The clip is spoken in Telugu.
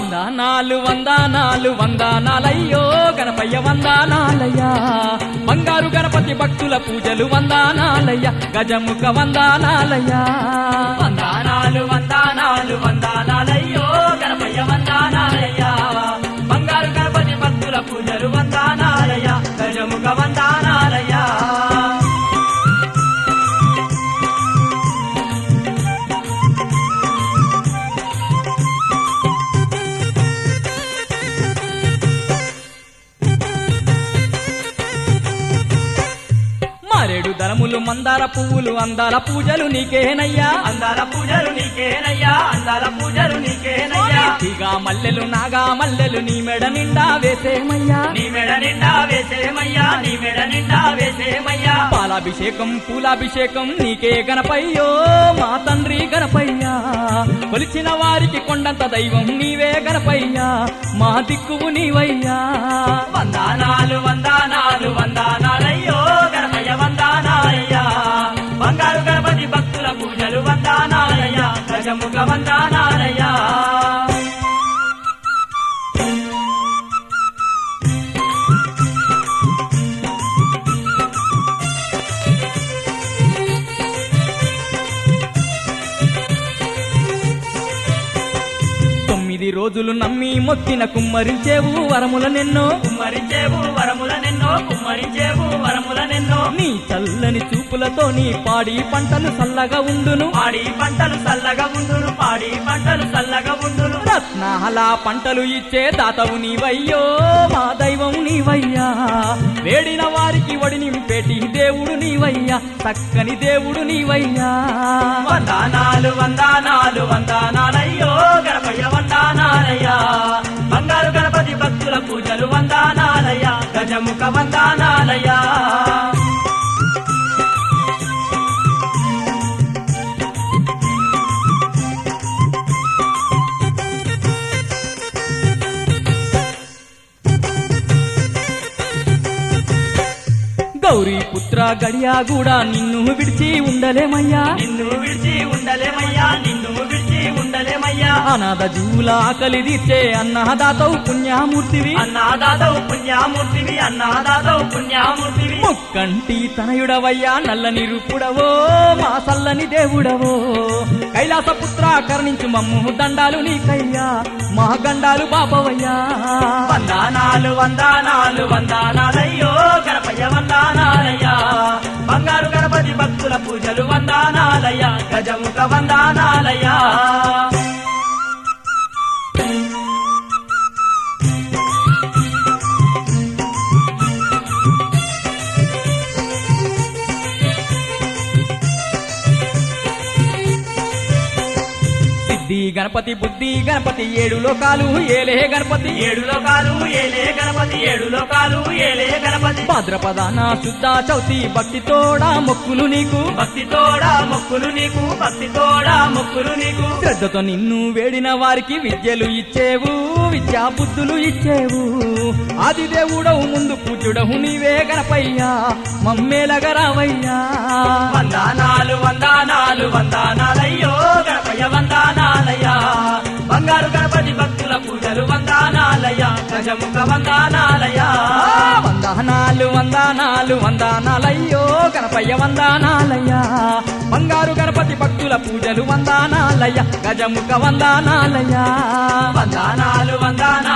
వందనాలు వందనాలు వందనాలయ్యో గణపయ్య వందనాలయ్యా బంగారు గణపతి భక్తుల పూజలు వందనాలయ్య గజముఖ వందనాలయ్యా వందనాలు వందనాలు వందనాలయ్యో గణపయ్య వందనాలయ్యా బంగారు గణపతి భక్తుల పూజలు వందనాలయ్యా గజముఖ వందనాలయ్యా మారేడు దళములు మందార పువ్వులు అందాల పూజలు నీకేనయ్యా అందాల పూజలు నీకేనయ్యా అందాల పూజలు నీకేనయ్యా తీగా మల్లెలు నాగా మల్లెలు నీ మెడ నిండా వేసేమయ్యా నీ మెడ నిండా వేసేమయ్యా నీ మెడ నిండా వేసేమయ్యా పాలాభిషేకం పూలాభిషేకం నీకే గణపయ్యో మా తండ్రి గణపయ్యా కొలిచిన వారికి కొండంత దైవం నీవే గణపయ్యా మా దిక్కువు నీవయ్యా వందనాలు వందనాలు వందనాలయ్యో గణపయ్య వందనాలయ్యా బంగారు గణపతి భక్తుల పూజలు వందనాలయ్యా గజముఖ వందనాలయ్యా తొమ్మిది రోజులు నమ్మి మొక్కిన కుమ్మరించేవు వరముల నిన్నో కుమ్మరించేవు వరముల నిన్నో కుమ్మరించేవు వరముల నిన్నో నీ చల్లని చూపులతో నీ పాడి పంటలు చల్లగా ఉండును పాడి పంటలు చల్లగా ఉండును పాడి పంటలు చల్లగా ఉండును రత్నాల పంటలు ఇచ్చే దాతవు నీవయ్యో మా దైవం నీవయ్యా వేడిన వారికి వడి నింపేటి దేవుడు నీవయ్యా చక్కని దేవుడు నీవయ్యా వందనాలు వందనాలు వందనాలయ్యో గణపయ్య వందనాలయ్యా బంగారు గణపతి భక్తుల పూజలు వందనాలయ్యా గజముఖ వందనాలయ్యా గౌరీ పుత్ర గడియా కూడా నిన్ను విడిచి ఉండలేమయ్యా నిన్ను విడిచి ఉండలేమయ్యా నిన్ను విడిచి ఉండలేమయ్యా అనాథ జీవుల ఆకలి తీర్చే అన్నదాతవు పుణ్యామూర్తివి అన్నాదాదవు పుణ్యామూర్తివి అన్నాదాదవు పుణ్యామూర్తివి ముక్కంటి తనయుడవయ్యా నల్లని రూపుడవో మా సల్లని దేవుడవో కైలాస పుత్ర కరుణించు మమ్ము దండాలు నీకయ్యా మా గండాలు బాపవయ్యా వందనాలు వందనాలు వందనాలయ్యో గణపయ్య వందనాలయ్యా బంగారు గణపతి భక్తుల పూజలు వందనాలయ్యా గజముఖ వందనాలయ్యా సిద్ధి గణపతి బుద్ధి గణపతి ఏడు లోకాలు ఏలే గణపతి ఏడు లోకాలు ఏలే గణపతి ఏడు లోకాలు ఏలే గణపతి భాద్రపదాన శుద్ధ చౌతి భక్తి తోడా మొక్కులు నీకు భక్తి తోడా మొక్కులు నీకు భక్తి తోడా మొక్కులు నీకు శ్రద్ధతో నిన్ను వేడిన వారికి విద్యలు ఇచ్చేవు విద్యా బుద్ధులు ఇచ్చేవు ఆది దేవుడవు ముందు పూజుడవు నీవే గణపయ్యా మమ్మేలగా రావయ్యా వందనాలు వందనాలు వందనాలయ్యో గణపయ్య వందనాలయ్యా బంగారు గణపతి భక్తుల పూజలు వందనాలయ్యా గజముఖ వందనాలయ్యా వందనాలు వందనాలు వందనాలయ్యో గణపయ్య వందనాలయ్యా బంగారు గణపతి భక్తుల పూజలు వందనాలయ్య గజముఖ వందనాలయ్యా వందనాలు వందనాలు